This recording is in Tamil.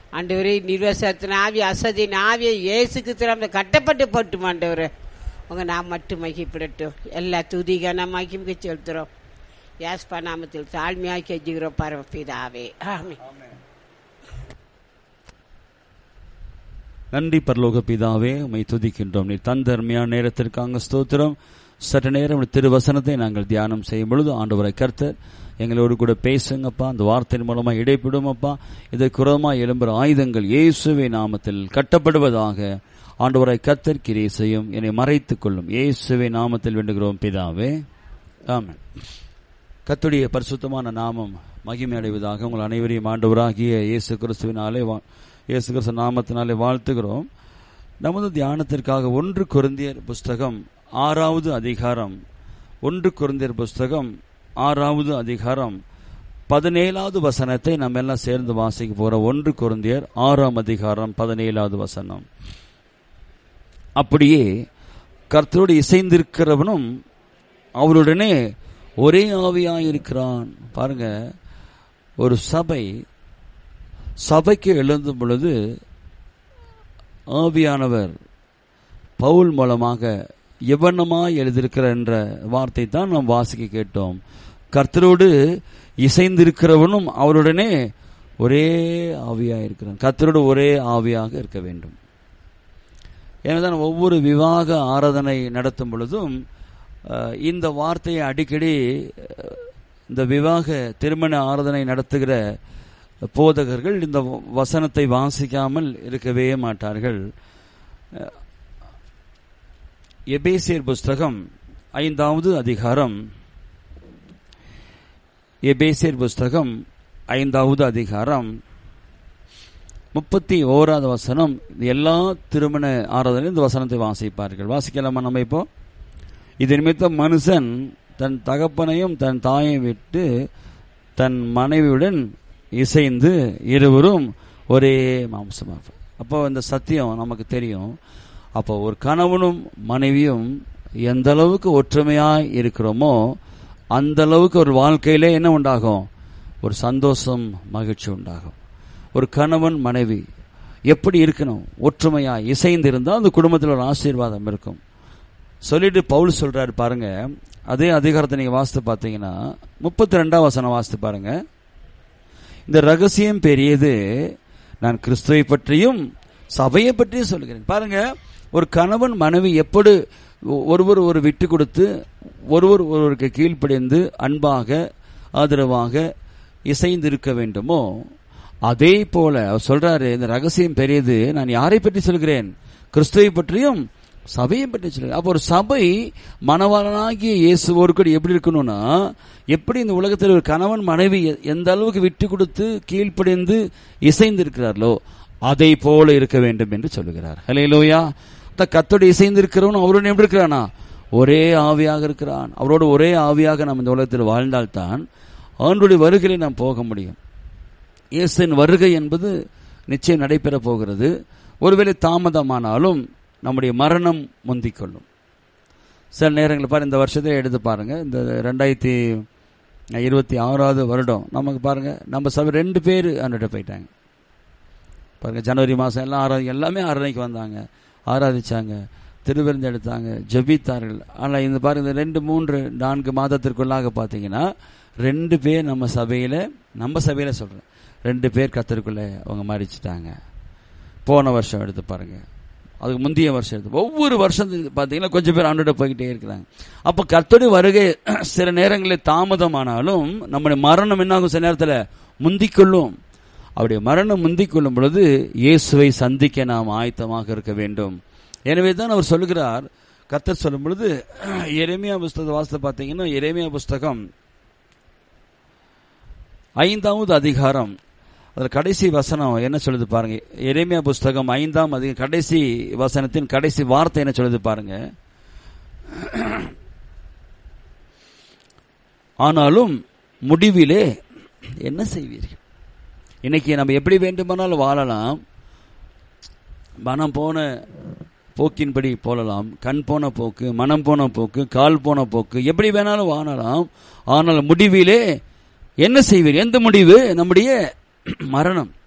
ஆண்டவரே நிர்வசத்தின் ஆவி அசதியின் ஆவியை இயேசுக்கு திறந்த கட்டப்பட்டு போட்டும் ஆண்டவரே உங்க நாம் மட்டும் மகிப்பிடட்டும் எல்லா துதிக நாம் மகிமுக செலுத்துறோம் யாஸ்பா நாமத்தில் தாழ்மையாக்கி வச்சுக்கிறோம் பரமபிதாவே ஆமென் நன்றி பரலோக பிதாவே உம்மை துதிக்கின்றோம் நீ தந்த அருமையான நேரத்திற்காக ஸ்தோத்திரம் சற்று நேரம் உம்முடைய திருவசனத்தை நாங்கள் தியானம் செய்யும் பொழுது ஆண்டவரை கர்த்தர் எங்களோடு கூட பேசுங்கப்பா அந்த வார்த்தையின் மூலமா இடைப்பிடுமப்பா இதற்கு உரமா எழும்புற ஆயுதங்கள் இயேசுவே நாமத்தில் கட்டப்படுவதாக ஆண்டவரை கர்த்தர் கிரியை செய்யும் என்னை மறைத்துக் கொள்ளும் இயேசுவே நாமத்தில் வேண்டுகிறோம் பிதாவே ஆமென் கர்த்தருடைய பரிசுத்தமான நாமம் மகிமை அடைவதாக உங்கள் அனைவரையும் ஆண்டவராகிய இயேசு கிறிஸ்துவினாலே வா- இயேசு கிறிஸ்து நாமத்தினாலே வாழ்த்துகிறோம் நமது தியானத்திற்காக ஒன்று கொரிந்தியர் புஸ்தகம் ஆறாவது அதிகாரம் ஒன்று கொரிந்தியர் புஸ்தகம் ஆறாவது அதிகாரம் பதினேழாவது வசனத்தை நம்ம எல்லாம் சேர்ந்து வாசிக்க போறோம் ஒன்று கொரிந்தியர் ஆறாம் அதிகாரம் பதினேழாவது வசனம் அப்படியே கர்த்தரோடு இசைந்திருக்கிறவனும் அவருடனே ஒரே ஆவியாயிருக்கிறான் பாருங்க ஒரு சபை சபைக்கு எழுந்தும் பொழுது ஆவியானவர் பவுல் மூலமாக எவனமாய் எழுதியிருக்கிற என்ற வார்த்தை தான் நாம் வாசிக்க கேட்டோம் கர்த்தரோடு இசைந்திருக்கிறவனும் அவருடனே ஒரே ஆவியாக இருக்கிறான் கர்த்தரோடு ஒரே ஆவியாக இருக்க வேண்டும் எனவேதான் ஒவ்வொரு விவாக ஆராதனை நடத்தும் பொழுதும் அஹ், இந்த வார்த்தையை அடிக்கடி அஹ், இந்த விவாக திருமண ஆராதனை நடத்துகிற போதகர்கள் இந்த வசனத்தை வாசிக்காமல் இருக்கவே மாட்டார்கள் அஹ், எபேசியர் புஸ்தகம் ஐந்தாவது அதிகாரம் எபேசியர் புஸ்தகம் ஐந்தாவது அதிகாரம் முப்பத்தி ஓராவது வசனம் இது எல்லா திருமண ஆராதனையும் இந்த வசனத்தை வாசிப்பார்கள் வாசிக்கலாமா நம்ம இப்போ இது நிமித்தம் மனுஷன் தன் தகப்பனையும் தன் தாயை விட்டு தன் மனைவியுடன் இசைந்து இருவரும் ஒரே மாம்சமாக அப்போ இந்த சத்தியம் நமக்கு தெரியும் அப்போ ஒரு கணவனும் மனைவியும் எந்த அளவுக்கு ஒற்றுமையாய் இருக்கிறோமோ அந்த அளவுக்கு ஒரு வாழ்க்கையிலே என்ன உண்டாகும் ஒரு சந்தோஷம் மகிழ்ச்சி உண்டாகும் ஒரு கணவன் மனைவி எப்படி இருக்கணும் ஒற்றுமையா இசைந்து இருந்தால் அந்த குடும்பத்தில் ஒரு ஆசீர்வாதம் இருக்கும் சொல்லிட்டு பவுல் சொல்றாரு பாருங்க அதே அதிகாரத்தை நீங்க வாசித்து பார்த்தீங்கன்னா முப்பத்தி ரெண்டாம் வசனம் வாசித்து பாருங்க இந்த ரகசியம் பெரியது நான் கிறிஸ்துவை பற்றியும் சபையை பற்றியும் சொல்கிறேன் பாருங்க ஒரு கணவன் மனைவி எப்படி ஒருவர் ஒரு விட்டு கொடுத்து ஒருவர் ஒருவருக்கு கீழ்ப்படிந்து அன்பாக ஆதரவாக இசைந்திருக்க வேண்டுமோ அதே போல அவர் சொல்றாரு இந்த ரகசியம் பெரியது நான் யாரை பற்றி சொல்கிறேன் கிறிஸ்துவை பற்றியும் சபையை பற்றி சொல்கிறேன் அப்போ ஒரு சபை மணவாளனாகிய இயேசுவோடு கூட எப்படி இருக்கணும்னா எப்படி இந்த உலகத்தில் ஒரு கணவன் மனைவி எ- எந்த அளவுக்கு விட்டு கொடுத்து கீழ்ப்படிந்து இசைந்து இருக்கிறார்களோ அதை போல இருக்க வேண்டும் என்று சொல்லுகிறார் ஹலேலூயா இந்த கத்தோடு இசைந்து இருக்கிறவன் அவருடன் எப்படி இருக்கிறானா ஒரே ஆவியாக இருக்கிறான் அவரோடு ஒரே ஆவியாக நாம் இந்த உலகத்தில் வாழ்ந்தால்தான் அவனுடைய வருகையில் நாம் போக முடியும் இயேசுவின் வருகை என்பது நிச்சயம் நடைபெறப் போகிறது ஒருவேளை தாமதமானாலும் நம்முடைய மரணம் முந்திக் கொள்ளும் சில நேரங்களில் பாருங்க இந்த வருஷத்தை எடுத்து பாருங்க இந்த ரெண்டாயிரத்தி இருபத்தி ஆறாவது வருடம் நமக்கு பாருங்க நம்ம சபை ரெண்டு பேர் அன்னிட்ட போயிட்டாங்க பாருங்க ஜனவரி மாதம் எல்லாம் ஆராதி எல்லாமே ஆராதனைக்கு வந்தாங்க ஆராதிச்சாங்க திருவிருந்து எடுத்தாங்க ஜெபித்தார்கள் ஆனால் இந்த பாருங்க இந்த ரெண்டு மூன்று நான்கு மாதத்திற்குள்ளாக பார்த்தீங்கன்னா ரெண்டு பேர் நம்ம சபையில் நம்ம சபையில் சொல்கிறேன் ரெண்டு பேர் கத்தருக்குள்ளே அவங்க மறிச்சிட்டாங்க போன வருஷம் எடுத்து பாருங்க அதுக்கு முந்தைய வருஷம் எடுத்து ஒவ்வொரு வருஷம் பார்த்தீங்கன்னா கொஞ்சம் பேர் ஆண்டோட போய்கிட்டே இருக்கிறாங்க அப்போ கர்த்தருடைய வருகை சில நேரங்களில் தாமதமானாலும் நம்முடைய மரணம் என்னாகும் சில நேரத்தில் முந்திக்கொள்ளும் அவருடைய மரணம் முந்திக் கொள்ளும் பொழுது இயேசுவை சந்திக்க நாம் ஆயத்தமாக இருக்க வேண்டும் எனவே தான் அவர் சொல்லுகிறார் கர்த்தர் சொல்லும் பொழுது எரேமியா புஸ்தக வாசத்தை பார்த்தீங்கன்னா எரேமியா புஸ்தகம் ஐந்தாவது அதிகாரம் அதில் கடைசி வசனம் என்ன சொல்லுது பாருங்க எரேமியா புஸ்தகம் ஐந்தாம் அதிக கடைசி வசனத்தின் கடைசி வார்த்தை என்ன சொல்லுது பாருங்க ஆனாலும் முடிவிலே என்ன செய்வீர்கள் இன்னைக்கு நம்ம எப்படி வேண்டுமானாலும் வாழலாம் மனம் போன போக்கின்படி போகலாம் கண் போன போக்கு மனம் போன போக்கு கால் போன போக்கு எப்படி வேணாலும் வாழலாம் ஆனால் முடிவிலே என்ன செய்வீர் எந்த முடிவு நம்முடைய மரணம்